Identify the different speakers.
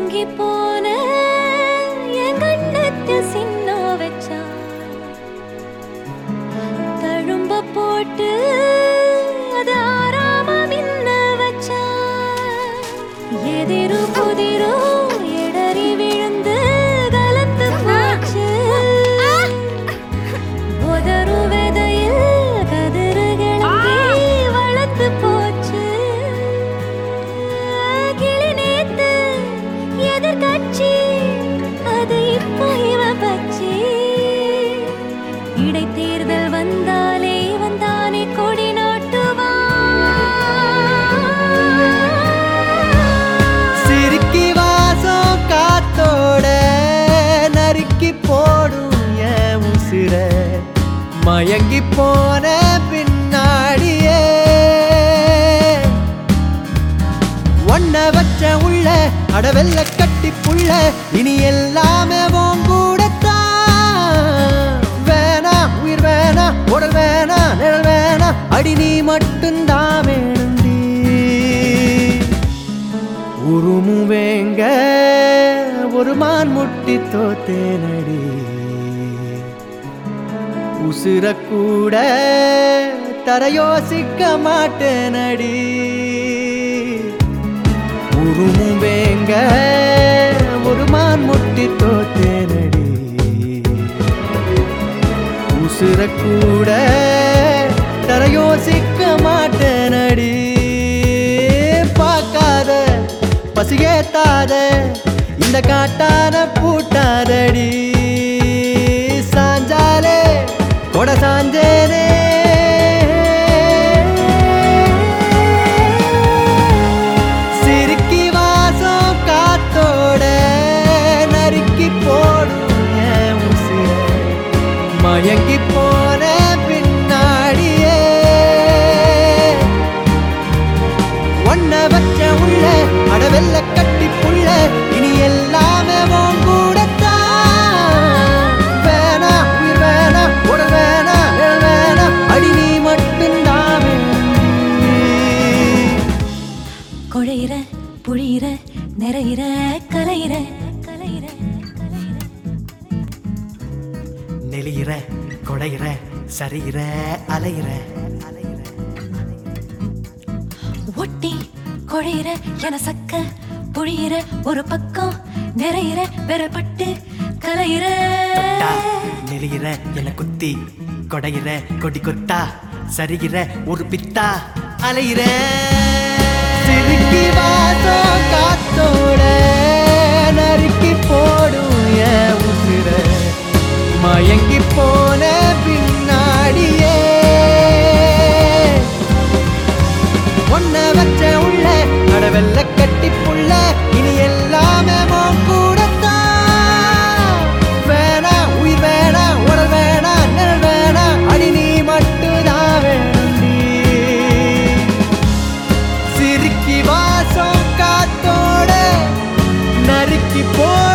Speaker 1: மயங்கி போன என் கண்ணத்தில் சின்ன வச்சா தழும்ப போட்டு அது ஆறாம மின்ன வச்சா எதிரு புதிரோ இடறி விழுந்து கலந்து போச்சு உதறு விதையில் கதிரு கிளம்பி வளர்த்து போச்சு கிளி நேத்து எதிர்கட்சி அது இப்போ இவ பச்சி இடைத்தேர்தல் வந்தாலே வந்தானே கொடி நாட்டுவான்
Speaker 2: சிரிக்கி வாசம் காத்தோட நறுக்கி போடும் என் உசிர மயங்கி போன பின்னாடியே ஒன்ன வச்ச உள்ள அடவெல்ல கட்டி புள்ள இனி எல்லாமே உன் கூடத்தான் வேணா உயிர் வேணா உடல் வேணா நிழல் வேணா அடி நீ மட்டும்தான் வேணுண்டி உருமுவேங்க ஒரு மான் முட்டி தோத்தேனடி உசுர கூட தர யோசிக்க மாட்டேனடி உருமுவேங்க ஒரு மான் முட்டி தோத்தேனடி உசுர கூட தர யோசிக்க மாட்டேனடி பார்க்காத பசியேத்தாத இந்த காட்டான பூட்டாதடி சாஞ்சாலே கொட சாஞ்சேனே சிரிக்கி வாசம் காத்தோட நறுக்கி போடும் என் உசிர மயங்கி போன பின்னாடியே ஒன்ன வச்ச உள்ள அடவெல்ல கட்டி புள்ள இனி எல்லாமே உன் கூடத்தான் வேணா உயிர் வேணா உடல் வேணா நிழல் வேணா அடி நீ மட்டும்தான் வேண்டி.
Speaker 1: குழையிற புழியிற நிறையிற கலையிற கலையிற
Speaker 2: நெளியிற கொடையிற சரியிற அலையிற
Speaker 1: ஒட்டி குழையிற என சக்க புழியிற ஒரு பக்கம் நிறையிற பெறப்பட்டு கலையிற
Speaker 2: தொட்டா நெளியிற என குத்தி கொடையிற கொடி கொத்தா சரிகிற ஒரு பித்தா அலையிற சிரிக்கி வாசம் காத்தோட நறுக்கி போடும் என் உசிர மயங்கி போன பின்னாடியே ஒன்ன வச்ச உள்ள அடவெல்ல கட்டி புள்ள இனி எல்லாமே உன் கூடத்தான் வேணா உயிர் வேணா உடல் வேணா நிழல் வேணா அடி நீ மட்டும்தான் வேண்டி சிரிக்கி வாசம் காத்தோட நறுக்கி போ